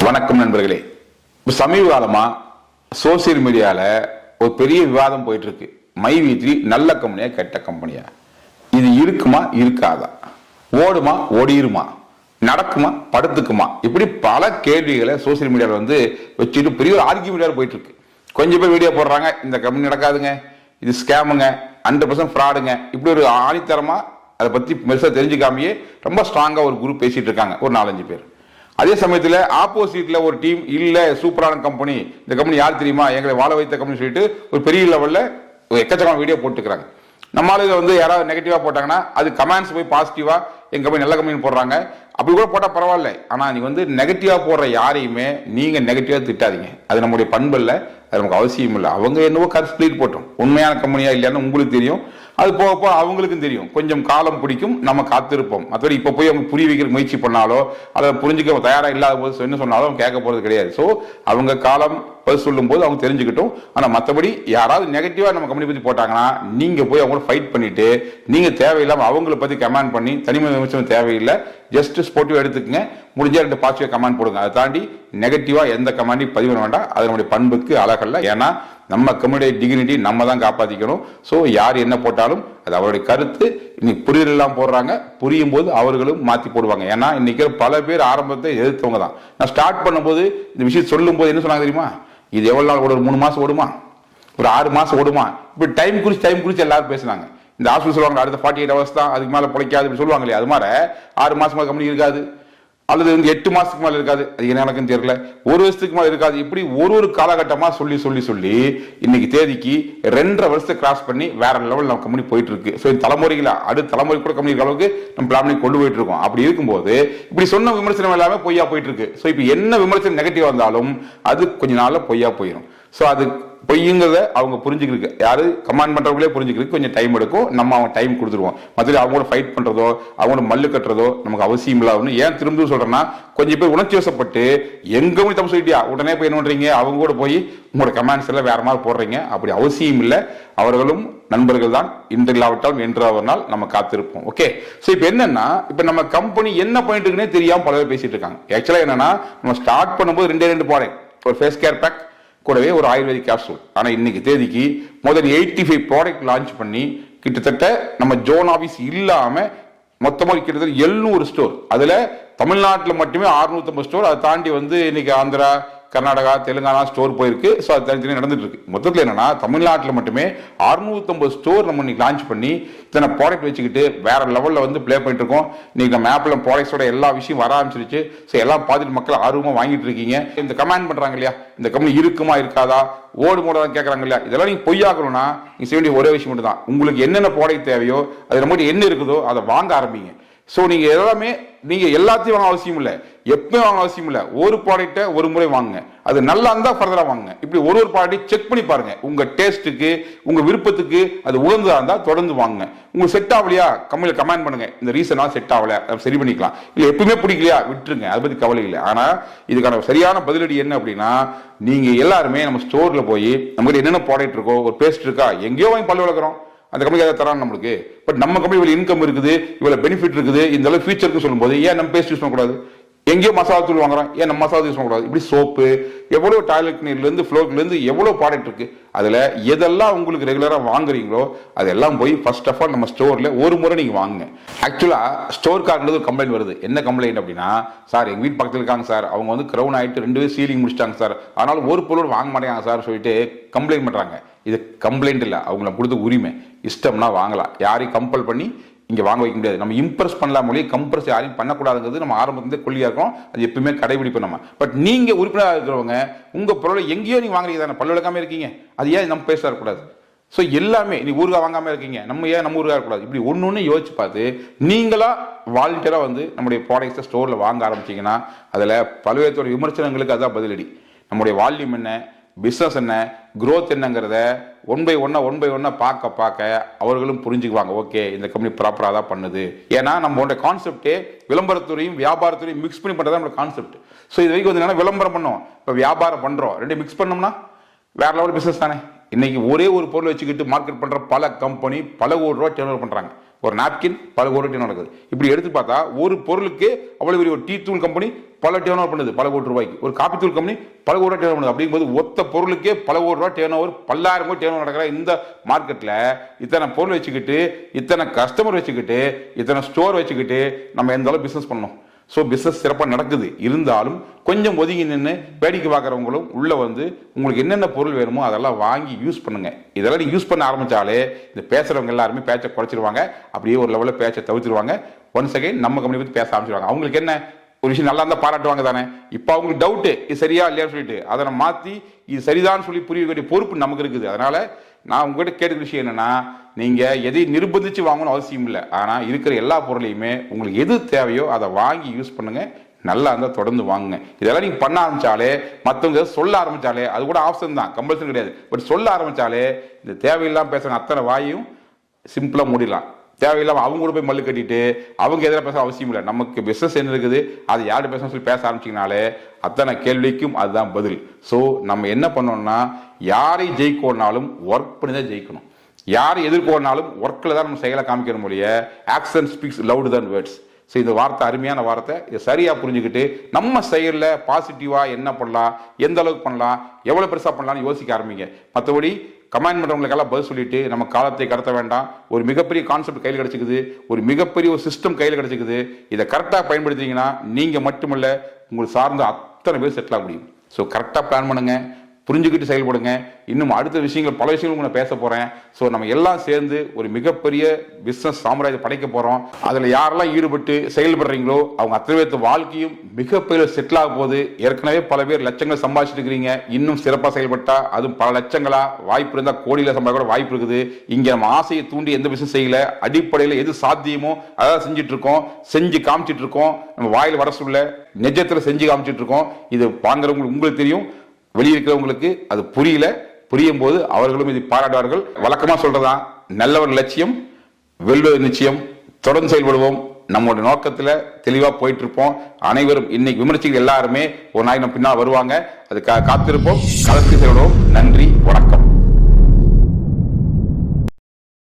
வணக்கம் நண்பர்களே இப்ப சமீப காலமா சோசியல் மீடியால ஒரு பெரிய விவாதம் போயிட்டு இருக்கு மை வீத்ரி நல்ல கம்பெனியா கெட்ட கம்பெனியா இது இருக்குமா இருக்காதா ஓடுமா ஓடிருமா நடக்குமா படுத்துக்குமா இப்படி பல கேள்விகளை சோசியல் மீடியால வந்து வச்சுட்டு பெரிய ஒரு ஆர்கியூமெண்ட் போயிட்டு இருக்கு கொஞ்சம் பேர் வீடியோ போடுறாங்க இந்த கம்பெனி நடக்காதுங்க இது ஸ்கேமுங்க ஹண்ட்ரட் பர்சன்ட் ஃப்ராடுங்க இப்படி ஒரு ஆணித்தரமா அதை பத்தி பெருசா தெரிஞ்சுக்காமயே ரொம்ப ஸ்ட்ராங்கா ஒரு குரூப் பேசிட்டு இருக்காங்க ஒரு நாலஞ்சு பேர் அதே சமயத்துல ஆப்போசிட்ல ஒரு டீம் இல்ல சூப்பரான கம்பெனி இந்த கம்பெனி யார் தெரியுமா எங்களை வாழ வைத்த கம்பெனி சொல்லிட்டு ஒரு பெரிய லெவல்ல ஒரு எக்கச்சக்கமான வீடியோ போட்டுக்கிறாங்க நம்ம ஆளுங்க வந்து யாராவது நெகட்டிவா போட்டாங்கன்னா அது கமெண்ட்ஸ் போய் பாசிட்டிவா எங்க கம்பெனி நல்ல கம்பெனி போடுறாங்க அப்படி கூட போட்டா பரவாயில்ல ஆனா நீங்க வந்து நெகட்டிவா போடுற யாரையுமே நீங்க நெகட்டிவா திட்டாதீங்க அது நம்முடைய பண்பு இல்ல அது நமக்கு அவசியம் இல்லை அவங்க என்னவோ கரு ஸ்பிளிட் போட்டோம் உண்மையான கம்பெனியா இல்லையான்னு உங்களுக்கு தெரியும் அது போக போக அவங்களுக்கும் தெரியும் கொஞ்சம் காலம் பிடிக்கும் நம்ம காத்திருப்போம் மற்றபடி இப்போ போய் அவங்க புரிய வைக்கிற முயற்சி பண்ணாலோ அதை புரிஞ்சுக்க தயாரா இல்லாத போது என்ன சொன்னாலும் அவங்க கேட்க போறது கிடையாது ஸோ அவங்க காலம் பதில் சொல்லும் போது அவங்க தெரிஞ்சுக்கிட்டும் ஆனா மற்றபடி யாராவது நெகட்டிவா நம்ம கம்பெனி பத்தி போட்டாங்கன்னா நீங்க போய் அவங்கள ஃபைட் பண்ணிட்டு நீங்க தேவையில்லாம அவங்கள பத்தி கமெண்ட் பண்ணி தனிமை விமர்சனம் தேவையில்லை ஜஸ்ட் ஸ்போர்ட்டிவா எடுத்துக்கங்க முடிஞ்சா ரெண்டு பாசிட்டிவா கமெண்ட் போடுங்க அதை தாண்டி நெகட்டிவா எந்த கமெண்டையும் பதிவு பண்ண வேண்டாம் அது நம்முடைய பண்புக்கு அழகல்ல ஏன்னா நம்ம கம்யூனிட்டி டிகினிட்டி நம்ம தான் காப்பாத்திக்கணும் ஸோ யார் என்ன போட்டாலும் அது அவருடைய கருத்து இன்னைக்கு புரிதல் எல்லாம் போடுறாங்க புரியும் போது அவர்களும் மாத்தி போடுவாங்க ஏன்னா இன்னைக்கு பல பேர் ஆரம்பத்தை எதிர்த்தவங்க தான் நான் ஸ்டார்ட் பண்ணும்போது இந்த விஷயம் சொல்லும் போது என்ன சொன்னாங்க தெரியுமா இது எவ்வளவு நாள் ஓடும் ஒரு மூணு மாசம் ஓடுமா ஒரு ஆறு மாசம் ஓடுமா இப்படி டைம் குறிச்சு டைம் குறிச்சு எல்லாரும் பேசுனாங்க இந்த ஹாஸ்பிட்டல் சொல்லுவாங்க அடுத்த ஃபார்ட்டி எயிட் ஹவர்ஸ் தான் அதுக்கு மேல பிழைக்காது இப்படி சொல்லுவாங்க இல்லையா அது மாதிரி ஆறு மாசமா கம்பெனி இருக்காது அல்லது வந்து எட்டு மாசத்துக்கு மேல இருக்காது அது என்ன எனக்கும் தெரியல ஒரு வருஷத்துக்கு மேல இருக்காது இப்படி ஒரு ஒரு காலகட்டமா சொல்லி சொல்லி சொல்லி இன்னைக்கு தேதிக்கு ரெண்டரை வருஷத்தை கிராஸ் பண்ணி வேற லெவல் நம்ம கம்பெனி போயிட்டு இருக்கு ஸோ தலைமுறைகள அடுத்த தலைமுறை கூட கம்பெனி அளவுக்கு நம்ம பிளான் பண்ணி கொண்டு போயிட்டு இருக்கோம் அப்படி இருக்கும்போது இப்படி சொன்ன விமர்சனம் எல்லாமே பொய்யா போயிட்டு இருக்கு ஸோ இப்போ என்ன விமர்சனம் நெகட்டிவ் வந்தாலும் அது கொஞ்ச நாள்ல பொய்யா போயிடும் ஸோ அது பொய்யுங்கிறத அவங்க புரிஞ்சுக்கிருக்கு யாரு கமாண்ட் பண்றவங்களே புரிஞ்சுக்கிறதுக்கு கொஞ்சம் டைம் எடுக்கும் நம்ம அவங்க டைம் கொடுத்துருவோம் மற்றபடி அவங்களோட ஃபைட் பண்றதோ அவங்களோட மல்லு கட்டுறதோ நமக்கு அவசியம் இல்லாதுன்னு ஏன் திரும்ப சொல்றேன்னா கொஞ்சம் பேர் உணர்ச்சி வசப்பட்டு எங்க போய் தப்பு சொல்லிட்டியா உடனே போய் என்ன பண்றீங்க அவங்க கூட போய் உங்களோட கமெண்ட்ஸ் எல்லாம் வேற மாதிரி போடுறீங்க அப்படி அவசியம் இல்லை அவர்களும் நண்பர்கள் தான் இன்று இல்லாவிட்டாலும் என்று ஒரு நாள் நம்ம காத்திருப்போம் ஓகே ஸோ இப்போ என்னன்னா இப்போ நம்ம கம்பெனி என்ன பண்ணிட்டு இருக்குன்னே தெரியாம பல பேர் பேசிட்டு இருக்காங்க ஆக்சுவலா என்னன்னா நம்ம ஸ்டார்ட் பண்ணும்போது ரெண்டே ரெண்டு ப்ராடக்ட் ஒரு ஃபேஸ் கேர் பேக் கூடவே ஒரு ஆயுர்வேதிக் கேப்சூல் ஆனா இன்னைக்கு தேதிக்கு முதல் எயிட்டி ஃபைவ் ப்ராடக்ட் லான்ச் பண்ணி கிட்டத்தட்ட நம்ம ஜோன் ஆஃபீஸ் இல்லாம மொத்தமாக கிட்டத்தட்ட எழுநூறு ஸ்டோர் அதுல தமிழ்நாட்டில் மட்டுமே 650 ஸ்டோர் அதை தாண்டி வந்து இன்னைக்கு ஆந்திரா கர்நாடகா தெலுங்கானா ஸ்டோர் போயிருக்கு ஸோ அது தனித்தனி நடந்துட்டு இருக்கு மொத்தத்தில் என்னன்னா தமிழ்நாட்டில் மட்டுமே 650 ஸ்டோர் நம்ம இன்னைக்கு லான்ச் பண்ணி இத்தனை ப்ராடக்ட் வச்சுக்கிட்டு வேற லெவலில் வந்து ப்ளே பண்ணிட்டு இருக்கோம் இன்னைக்கு நம்ம ஆப்பில் ப்ராடக்ட்ஸோட எல்லா விஷயம் வர ஆரம்பிச்சிருச்சு ஸோ எல்லாம் பார்த்துட்டு மக்கள் ஆர்வமாக வாங்கிட்டு இருக்கீங்க இந்த கமெண்ட் பண்றாங்க இல்லையா இந்த கம்பெனி இருக்குமா இருக்காதா ஓடு மோடாதான் கேட்கறாங்க இல்லையா இதெல்லாம் நீங்க பொய்யாக்கணும்னா நீங்க செய்ய வேண்டிய ஒரே விஷயம் மட்டும் தான் உங்களுக்கு என்னென்ன ப்ராடக்ட் தேவையோ அது நம்மகிட்ட என்ன இருக்குதோ அதை வாங்க ஆரம்பிங்க ஸோ நீங்க எல்லாமே நீங்க எல்லாத்தையும் வாங்க அவசியம் இல்லை எப்பயும் வாங்க அவசியம் இல்லை ஒரு ப்ராடக்ட்டை ஒரு முறை வாங்குங்க அது நல்லா இருந்தா ஃபர்தரா வாங்குங்க இப்படி ஒரு ஒரு ப்ராடக்ட் செக் பண்ணி பாருங்க உங்க டேஸ்ட்டுக்கு உங்க விருப்பத்துக்கு அது உகந்ததா இருந்தா தொடர்ந்து வாங்குங்க உங்களுக்கு செட் ஆகலையா கம்மியில் கமெண்ட் பண்ணுங்க இந்த ரீசனா செட் ஆகல அதை சரி பண்ணிக்கலாம் இல்ல எப்பவுமே பிடிக்கலையா விட்டுருங்க அதை பத்தி கவலை இல்லை ஆனா இதுக்கான சரியான பதிலடி என்ன அப்படின்னா நீங்க எல்லாருமே நம்ம ஸ்டோர்ல போய் நம்மகிட்ட என்னென்ன ப்ராடக்ட் இருக்கோ ஒரு பேஸ்ட் இருக்கா எங்கேயோ வாங்கி பல்லு வளர்க்குறோம் அந்த கம்பெனி அதை தரான் நம்மளுக்கு பட் நம்ம கம்பெனி இவ்வளவு இன்கம் இருக்குது இவ்வளவு பெனிஃபிட் இருக்குது இந்த அளவு ஃபியூச்சருக்கு சொல்லும்போது ஏன் நம்ம பேஸ்ட் யூஸ் பண்ணக்கூடாது எங்கேயோ மசாலா தூள் வாங்குறோம் ஏன் நம்ம மசாலா யூஸ் பண்ணக்கூடாது இப்படி சோப்பு எவ்வளவு டாய்லெட் நீர்லேருந்து ஃப்ளோர்லேருந்து எவ்வளோ ப்ராடக்ட் இருக்கு அதில் எதெல்லாம் உங்களுக்கு ரெகுலராக வாங்குறீங்களோ அதெல்லாம் போய் ஃபர்ஸ்ட் ஆஃப் ஆல் நம்ம ஸ்டோரில் ஒரு முறை நீங்கள் வாங்குங்க ஆக்சுவலாக ஸ்டோர் கார்டுன்றது ஒரு கம்ப்ளைண்ட் வருது என்ன கம்ப்ளைண்ட் அப்படின்னா சார் எங்கள் வீட்டு பக்கத்தில் இருக்காங்க சார் அவங்க வந்து க்ரௌன் ஆகிட்டு ரெண்டு பேரும் சீலிங் முடிச்சிட்டாங்க சார் ஆனாலும் ஒரு பொருள் வாங்க மாட்டேங்க சார் சொல்லிட்டு கம்ப்ளைண்ட் பண்ணுறாங்க இது கம்ப்ளைண்ட் இல்லை அவங்கள கொடுத்த உரிமை இஷ்டம்னா வாங்கலாம் யாரையும் கம்பல் பண்ணி இங்க வாங்க வைக்க முடியாது நம்ம இம்ப்ரெஸ் பண்ணலாம் மொழி கம்ப்ரஸ் யாரையும் பண்ணக்கூடாதுங்கிறது நம்ம ஆரம்பத்துல கொள்ளியா இருக்கோம் அது எப்பவுமே கடைபிடிப்போம் நம்ம பட் நீங்க உறுப்பினராக இருக்கிறவங்க உங்க பொருளை எங்கேயோ நீங்க வாங்குறீங்க தானே பல்லு விளக்காம இருக்கீங்க அது ஏன் நம்ம பேச இருக்கக்கூடாது ஸோ எல்லாமே நீ ஊருகா வாங்காம இருக்கீங்க நம்ம ஏன் நம்ம ஊருகா இருக்கக்கூடாது இப்படி ஒன்று ஒன்று யோசிச்சு பார்த்து நீங்களா வாலண்டியராக வந்து நம்முடைய ப்ராடக்ட்ஸை ஸ்டோரில் வாங்க ஆரம்பிச்சீங்கன்னா அதில் பல்வேறு விமர்சனங்களுக்கு அதான் பதிலடி நம்முடைய வால்யூம் என்ன பிஸ்னஸ் என்ன growth என்னங்கிறத ஒன் பை ஒன்னா ஒன் பை ஒன்னா பார்க்க பார்க்க அவர்களும் புரிஞ்சுக்குவாங்க ஓகே இந்த கம்பெனி ப்ராப்பராக தான் பண்ணுது ஏன்னா நம்மளோட கான்செப்டே விளம்பரத்துறையும் வியாபாரத்துறையும் மிக்ஸ் பண்ணி பண்ணுறது நம்மளோட கான்செப்ட் ஸோ இது வரைக்கும் வந்து என்னன்னா விளம்பரம் பண்ணோம் இப்போ வியாபாரம் பண்ணுறோம் ரெண்டு மிக்ஸ் பண்ணோம்னா வேற லெவல் பிசினஸ் தானே இன்னைக்கு ஒரே ஒரு பொருள் வச்சுக்கிட்டு மார்க்கெட் பண்ற பல கம்பெனி பல கோடி ரூபா டேர்ன் பண்றாங்க ஒரு நாப்கின் பல கோடி டேர்ன் நடக்குது இப்படி எடுத்து பார்த்தா ஒரு பொருளுக்கு அவ்வளவு பெரிய ஒரு டீ தூள் கம்பெனி பல டேர்ன் ஓவர் பண்ணுது பல கோடி ரூபாய்க்கு ஒரு காப்பித்தூள் கம்பெனி பல கோடி ரூபாய் டேர்ன் பண்ணுது அப்படிங்கும்போது ஒத்த பொருளுக்கே பல கோடி ரூபாய் டேர்ன் ஓவர் பல்லாயிரம் கோடி டேர்ன் நடக்கிற இந்த மார்க்கெட்ல இத்தனை பொருள் வச்சுக்கிட்டு இத்தனை கஸ்டமர் வச்சுக்கிட்டு இத்தனை ஸ்டோர் வச்சுக்கிட்டு நம்ம எந்த அளவு பிசினஸ் பண்ணணும் ஸோ பிஸ்னஸ் சிறப்பாக நடக்குது இருந்தாலும் கொஞ்சம் ஒதுங்கி நின்று வேடிக்கை பார்க்குறவங்களும் உள்ளே வந்து உங்களுக்கு என்னென்ன பொருள் வேணுமோ அதெல்லாம் வாங்கி யூஸ் பண்ணுங்க இதெல்லாம் நீங்கள் யூஸ் பண்ண ஆரம்பிச்சாலே இந்த பேசுகிறவங்க எல்லாருமே பேச்சை குறைச்சிருவாங்க அப்படியே ஒரு லெவலில் பேச்சை தவிர்த்துருவாங்க ஒன் செகண்ட் நம்ம கம்பெனி பற்றி பேச ஆரம்பிச்சிருவாங்க அவங்களுக்கு என்ன ஒரு விஷயம் நல்லா இருந்தால் பாராட்டுவாங்க தானே இப்போ அவங்களுக்கு டவுட்டு இது சரியா இல்லையான்னு சொல்லிட்டு அதை நம்ம மாற்றி இது சரிதான்னு சொல்லி புரிய வேண்டிய பொறுப்பு நமக்கு இருக்குது அதனால நான் உங்ககிட்ட கேட்குற விஷயம் என்னன்னா நீங்க எதையும் நிர்பந்திச்சு வாங்கணும் அவசியம் இல்லை ஆனா இருக்கிற எல்லா பொருளையுமே உங்களுக்கு எது தேவையோ அதை வாங்கி யூஸ் பண்ணுங்க நல்லா இருந்தால் தொடர்ந்து வாங்குங்க இதெல்லாம் நீங்க பண்ண ஆரம்பிச்சாலே மற்றவங்க சொல்ல ஆரம்பிச்சாலே அது கூட ஆப்ஷன் தான் கம்பல்சரி கிடையாது பட் சொல்ல ஆரம்பிச்சாலே இந்த தேவையில்லாம பேசுற அத்தனை வாயும் சிம்பிளா மூடிடலாம் தேவையில்லாம அவங்க கூட போய் மல்லு கட்டிட்டு அவங்க எதிராக பேச அவசியம் இல்லை நமக்கு பிசினஸ் என்ன இருக்குது அது யார்கிட்ட பேசணும் சொல்லி பேச ஆரம்பிச்சிங்கனாலே அத்தனை கேள்விக்கும் அதுதான் பதில் ஸோ நம்ம என்ன பண்ணோம்னா யாரை ஜெயிக்கணும்னாலும் ஒர்க் பண்ணி தான் ஜெயிக்கணும் யாரை எதிர்கொண்டாலும் ஒர்க்கில் தான் நம்ம செயலை காமிக்கிற மொழிய action speaks loud than words so இந்த வார்த்தை அருமையான வார்த்தை இதை சரியாக புரிஞ்சுக்கிட்டு நம்ம செயலில் பாசிட்டிவாக என்ன பண்ணலாம் எந்த அளவுக்கு பண்ணலாம் எவ்வளோ பெருசாக பண்ணலாம்னு யோசிக்க ஆரம்பிங்க மற்றபடி கமெண்ட் பண்ணுறவங்களுக்கெல்லாம் பதில் சொல்லிட்டு நம்ம காலத்தை கடத்த வேண்டாம் ஒரு மிகப்பெரிய கான்செப்ட் கையில் கிடச்சிக்குது ஒரு மிகப்பெரிய ஒரு சிஸ்டம் கையில் கிடச்சிக்குது இதை கரெக்டாக பயன்படுத்திங்கன்னா நீங்கள் மட்டுமல்ல உங்களை சார்ந்த அத்தனை பேர் செட்டில் ஆக முடியும் ஸோ கரெக்டாக பிளான் பண்ணுங்க புரிஞ்சுக்கிட்டு செயல்படுங்க இன்னும் அடுத்த விஷயங்கள் பல விஷயங்கள் நான் பேச போறேன் ஸோ நம்ம எல்லாம் சேர்ந்து ஒரு மிகப்பெரிய பிசினஸ் சாம்ராஜ்யம் படைக்க போறோம் அதுல யாரெல்லாம் ஈடுபட்டு செயல்படுறீங்களோ அவங்க அத்தனை பேர்த்து வாழ்க்கையும் மிகப்பெரிய செட்டில் ஆக போகுது ஏற்கனவே பல பேர் லட்சங்கள் சம்பாதிச்சிட்டு இருக்கிறீங்க இன்னும் சிறப்பாக செயல்பட்டா அதுவும் பல லட்சங்களா வாய்ப்பு இருந்தால் கோடியில சம்பாதிக்க கூட வாய்ப்பு இருக்குது இங்க நம்ம ஆசையை தூண்டி எந்த பிசினஸ் செய்யல அடிப்படையில் எது சாத்தியமோ அதான் செஞ்சுட்டு இருக்கோம் செஞ்சு காமிச்சிட்டு இருக்கோம் நம்ம வாயில் வர சொல்ல நிஜத்துல செஞ்சு காமிச்சிட்டு இருக்கோம் இது வாங்குறவங்களுக்கு உங்களுக்கு தெரியும் வெளியிருக்கிறவங்களுக்கு அது புரியல புரியும் போது அவர்களும் இதை பாராட்டுவார்கள் வழக்கமா சொல்றதான் நல்லவர் லட்சியம் வெல்வது நிச்சயம் தொடர்ந்து செயல்படுவோம் நம்மளோட நோக்கத்துல தெளிவா போயிட்டு இருப்போம் அனைவரும் இன்னைக்கு விமர்சிகள் எல்லாருமே ஒரு நாய் நம்ம பின்னால் வருவாங்க அதுக்காக காத்திருப்போம் களத்தில் செயல்படுவோம் நன்றி வணக்கம்